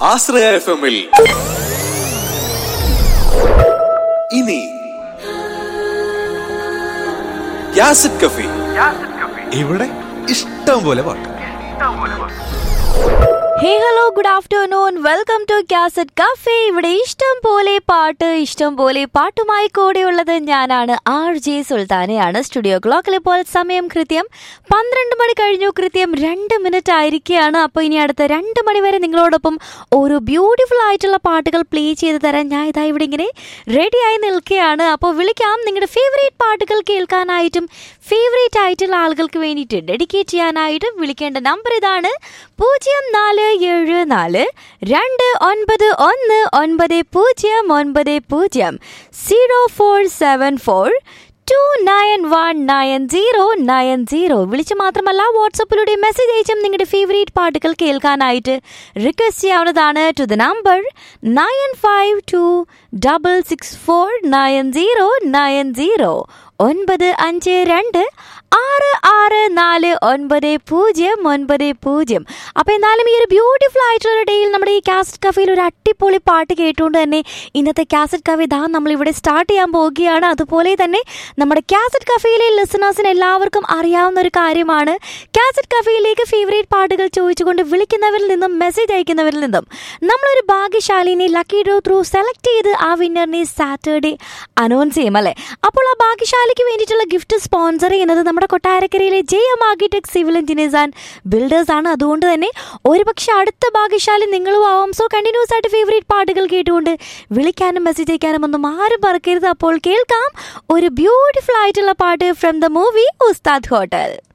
ആശ്രയ F എമ്മിൽ ഇനി യാസിഡ് കഫി ഇവിടെ ഇഷ്ടം പോലെ പാട്ട് hey hello good afternoon welcome to cassette cafe ഇവിടെ ഇഷ്ടം പോലെ പാട്ട് ഇഷ്ടം പോലെ പാട്ടുമായി കൂടെയുള്ളത് ഞാനാണ് ആർ ജെ സുൽത്താനയാണ് സ്റ്റുഡിയോ ക്ലോക്കിൽ ഇപ്പോൾ സമയം കൃത്യം പന്ത്രണ്ട് മണി കഴിഞ്ഞു കൃത്യം രണ്ട് മിനിറ്റ് ആയിരിക്കുകയാണ് അപ്പോൾ ഇനി അടുത്ത രണ്ട് മണി വരെ നിങ്ങളോടൊപ്പം ഓരോ ബ്യൂട്ടിഫുൾ ആയിട്ടുള്ള പാട്ടുകൾ പ്ലേ ചെയ്ത് തരാൻ ഞാൻ ഇതാ ഇവിടെ ഇങ്ങനെ റെഡിയായി നിൽക്കുകയാണ് അപ്പോൾ വിളിക്കാം നിങ്ങളുടെ ഫേവറേറ്റ് പാട്ടുകൾ കേൾക്കാനായിട്ടും ഫേവറേറ്റ് ആയിട്ടുള്ള ആളുകൾക്ക് വേണ്ടിയിട്ട് ഡെഡിക്കേറ്റ് ചെയ്യാനായിട്ടും വിളിക്കേണ്ട നമ്പർ ഇതാണ് പൂജ്യം നാല് ഏഴ് നാല് രണ്ട് ഒൻപത് ഒന്ന് ഒൻപത് പൂജ്യം ഒൻപത് പൂജ്യം zero four seven four two nine one nine zero nine zero വിളിച്ച് മാത്രമല്ല വാട്സപ്പിലൂടെ മെസ്സേജ് അയച്ചും നിങ്ങളുടെ ഫേവറേറ്റ് പാട്ടുകൾ കേൾക്കാനായിട്ട് റിക്വസ്റ്റ് ചെയ്യാവുന്നതാണ് to the number nine five two double six four nine zero nine zero ഒൻപത് അഞ്ച് രണ്ട് ആറ് ആറ് നാല് ഒൻപത് പൂജ്യം ഒൻപത് പൂജ്യം അപ്പോൾ എന്നാലും ഈ ഒരു ബ്യൂട്ടിഫുൾ ആയിട്ടുള്ള ഡേയിൽ നമ്മുടെ ഈ കാസറ്റ് കഫയിൽ ഒരു അടിപൊളി പാട്ട് കേട്ടുകൊണ്ട് തന്നെ ഇന്നത്തെ കാസറ്റ് കഫ ഇതാ നമ്മളിവിടെ സ്റ്റാർട്ട് ചെയ്യാൻ പോവുകയാണ് അതുപോലെ തന്നെ നമ്മുടെ കാസറ്റ് കഫയിലെ ലിസണേഴ്സിന് എല്ലാവർക്കും അറിയാവുന്ന ഒരു കാര്യമാണ് കാസറ്റ് കഫയിലേക്ക് ഫേവറേറ്റ് പാട്ടുകൾ ചോദിച്ചുകൊണ്ട് വിളിക്കുന്നവരിൽ നിന്നും മെസ്സേജ് അയക്കുന്നവരിൽ നിന്നും നമ്മളൊരു ഭാഗ്യശാലിനെ ലക്കി ഡ്രോ ത്രൂ സെലക്ട് ചെയ്ത് ആ വിന്നറിനെ സാറ്റർഡേ അനൗൺസ് ചെയ്യും അല്ലേ അപ്പോൾ ആ ഭാഗ്യശാലിക്ക് വേണ്ടിയിട്ടുള്ള ഗിഫ്റ്റ് സ്പോൺസർ ചെയ്യുന്നത് നമ്മുടെ കൊട്ടാരക്കരയിലെ J M architect civil engineers and builders ആണ് അതുകൊണ്ട് തന്നെ ഒരുപക്ഷെ അടുത്ത ഭാഗ്യശാലി നിങ്ങളും ആവാം സോ കണ്ടിന്യൂസ് ആയിട്ട് ഫേവറേറ്റ് പാട്ടുകൾ കേട്ടുകൊണ്ട് വിളിക്കാനും മെസ്സേജ് അയക്കാനും ഒന്നും ആരും മറക്കരുത് അപ്പോൾ കേൾക്കാം ഒരു ബ്യൂട്ടിഫുൾ ആയിട്ടുള്ള പാട്ട് from the movie Ustad hotel